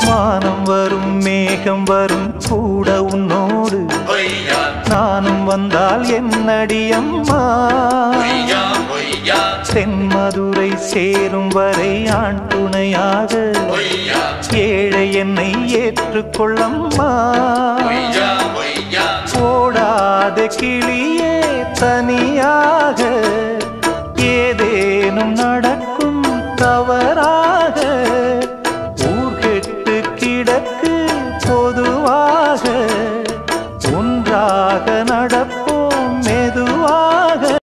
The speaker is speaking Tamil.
வானம் வரும் மேகம் வரும் கூட உன்னோடு பொய்யா நானும் வந்தால் என்னடி அம்மா பொய்யா பொய்யா தென்மதுரை சேரும் வரை ஆண் துணையாக பொய்யா ஏழை என்னை ஏற்றுக்கொள்ளம்மா பொய்யா பொய்யா ஓடாத கிளியே தனியாக